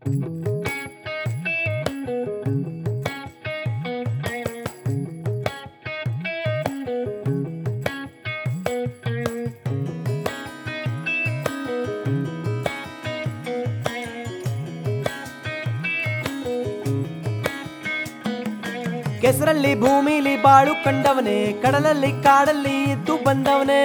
ಕೆಸರಲ್ಲಿ ಭೂಮಿಲಿ ಬಾಳು ಕಂಡವನೇ ಕಡಲಲ್ಲಿ ಕಾಡಲ್ಲಿ ಇದ್ದು ಬಂದವನೇ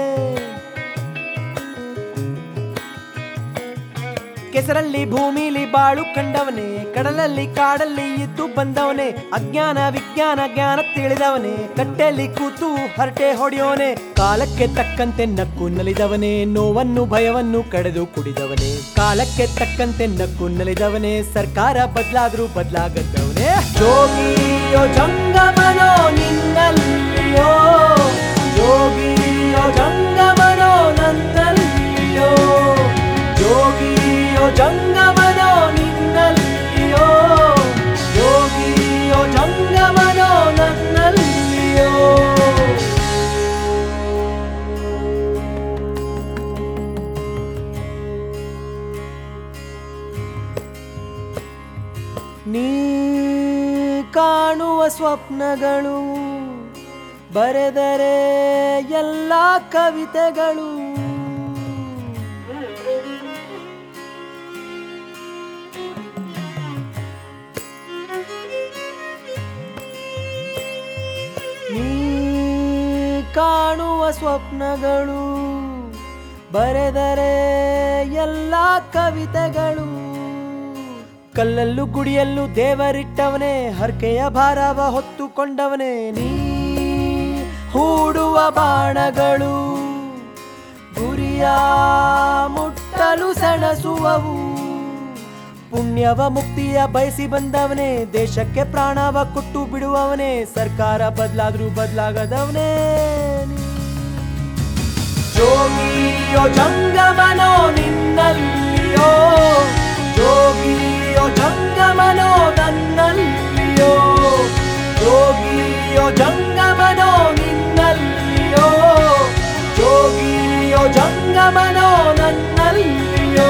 ಕೆಸರಲ್ಲಿ ಭೂಮಿಲಿ ಬಾಳು ಕಂಡವನೇ ಕಡಲಲ್ಲಿ ಕಾಡಲ್ಲಿ ಇದ್ದು ಬಂದವನೇ ಅಜ್ಞಾನ ವಿಜ್ಞಾನ ಜ್ಞಾನ ತಿಳಿದವನೇ ಕಟ್ಟೆಯಲ್ಲಿ ಕೂತು ಹರಟೆ ಹೊಡೆಯೋನೆ ಕಾಲಕ್ಕೆ ತಕ್ಕಂತೆ ನಕ್ಕು ನಲಿದವನೇ ನೋವನ್ನು ಭಯವನ್ನು ಕಡೆದು ಕುಡಿದವನೇ ಕಾಲಕ್ಕೆ ತಕ್ಕಂತೆ ನಕ್ಕು ನಲಿದವನೇ ಸರ್ಕಾರ ಬದಲಾದ್ರೂ ಬದಲಾಗದವನೇ ಜೋಗಿಯೋ ಜಂಗಮನೋ ನಿನ್ನಲ್ಲಿಯೋ ಜೋಗಿಯೋ ಜಂಗಮನೋ ನನ್ನಲ್ಲಿಯೋ ಯೋಗಿಯೋ ಜಂಗಮನೋ ನಿನ್ನಲ್ಲಿಯೋ ಯೋಗಿಯೋ ಜಂಗಮನೋ ನನ್ನಲ್ಲಿಯೋ ನೀ ಕಾಣುವ ಸ್ವಪ್ನಗಳು ಬರೆದರೆ ಎಲ್ಲ ಕವಿತೆಗಳು ನೀ ಕಾಣುವ ಸ್ವಪ್ನಗಳು ಬರೆದರೆ ಎಲ್ಲ ಕವಿತೆಗಳು ಕಲ್ಲಲ್ಲೂ ಗುಡಿಯಲ್ಲೂ ದೇವರಿಟ್ಟವನೇ ಹರ್ಕೆಯ ಭಾರವ ಹೊತ್ತುಕೊಂಡವನೇ ನೀ ಹೂಡುವ ಬಾಣಗಳು ಗುರಿಯ ಮುಟ್ಟಲು ಸೆಣಸುವವು ಪುಣ್ಯವ ಮುಕ್ತಿಯ ಬಯಸಿ ಬಂದವನೇ ದೇಶಕ್ಕೆ ಪ್ರಾಣವ ಕೊಟ್ಟು ಬಿಡುವವನೇ ಸರ್ಕಾರ ಬದಲಾದ್ರೂ ಬದಲಾಗದವನೇ ಯೋಗಿಯೋ ಜಂಗಮನೋ ನಿನ್ನಲ್ಲಿಯೋ ಯೋಗಿಯೋ ಜಂಗಮನೋ ನನ್ನಲ್ಲಿಯೋ ಯೋಗಿಯೋ ಜಂಗಮನೋ ನಿನ್ನಲ್ಲಿಯೋ ಯೋಗಿಯೋ ಜಂಗಮನೋ ನನ್ನಲ್ಲಿಯೋ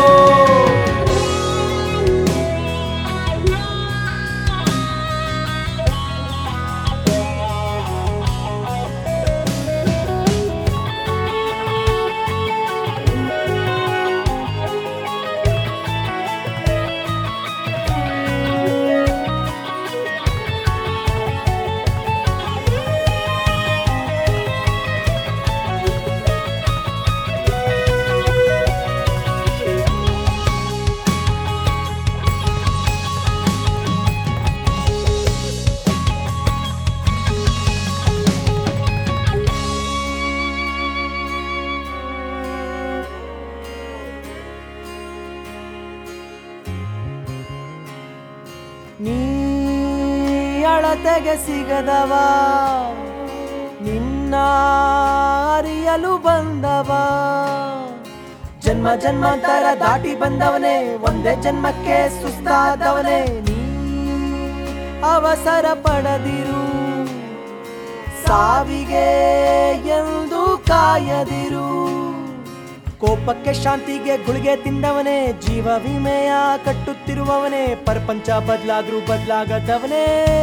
ನೀ ಅಳತೆಗೆ ಸಿಗದವ ನಿನ್ನ ಅರಿಯಲು ಬಂದವ ಜನ್ಮ ಜನ್ಮಾಂತರ ದಾಟಿ ಬಂದವನೇ ಒಂದೇ ಜನ್ಮಕ್ಕೆ ಸುಸ್ತಾದವನೇ ನೀ ಅವಸರ ಪಡದಿರು ಸಾವಿಗೆ ಎಂದು ಕಾಯದಿರು ಕೋಪಕ್ಕೆ ಶಾಂತಿಗೆ ಗುಳಿಗೆ ತಿಂದವನೇ ಜೀವ ವಿಮೆಯ ಕಟ್ಟುತ್ತಿರುವವನೇ ಪ್ರಪಂಚ ಬದಲಾದ್ರೂ ಬದಲಾಗದವನೇ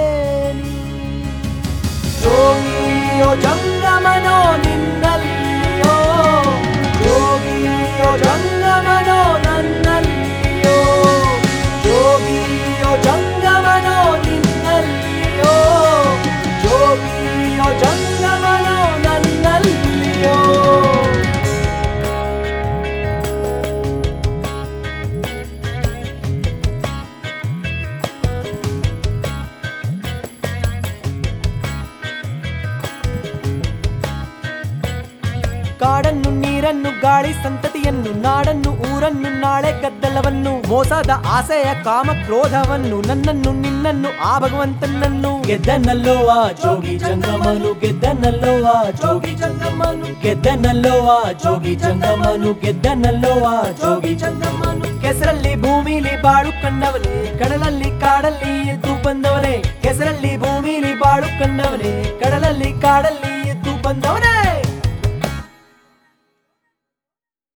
ಯೋಗಿಯೋ ಜಂಗಮನೋ ನಿನ್ನಲ್ಲಿಯೋ ಯೋಗಿಯೋ ಜಂಗಮನೋ ನನ್ನಲ್ಲಿಯೋ ಯೋಗಿಯೋ ಜಂಗಮನೋ ನಿನ್ನಲ್ಲಿಯೋ ಯೋಗಿಯೋ ಜಂಗಮನೋ ನನ್ನಲ್ಲಿಯೋ ಕಾಡನ್ನು ನೀರನ್ನು ಗಾಳಿ ಸಂತತಿಯನ್ನು ನಾಡನ್ನು ಊರನ್ನು ನಾಳೆ ಗದ್ದಲವನ್ನು ಮೋಸದ ಆಸೆಯ ಕಾಮ ಕ್ರೋಧವನ್ನು ನನ್ನನ್ನು ನಿನ್ನನ್ನು ಆ ಭಗವಂತನನ್ನು ಗೆದ್ದನಲ್ಲೋವ ಜೋಗಿ ಜಂಗಮನು ಗೆದ್ದನಲ್ಲೋವ ಜೋಗಿ ಜಂಗಮನು ಗೆದ್ದನಲ್ಲೋವ ಜೋಗಿ ಜಂಗಮನು ಗೆದ್ದನಲ್ಲೋವ ಜೋಗಿ ಜಂಗಮನು ಕೆಸರಲ್ಲಿ ಭೂಮಿಲಿ ಬಾಳು ಕಂಡವನೇ ಕಡಲಲ್ಲಿ ಕಾಡಲ್ಲಿ ಎದ್ದು ಬಂದವನೇ ಕೆಸರಲ್ಲಿ ಭೂಮಿಲಿ ಬಾಳು ಕಂಡವನೇ ಕಡಲಲ್ಲಿ ಕಾಡಲ್ಲಿ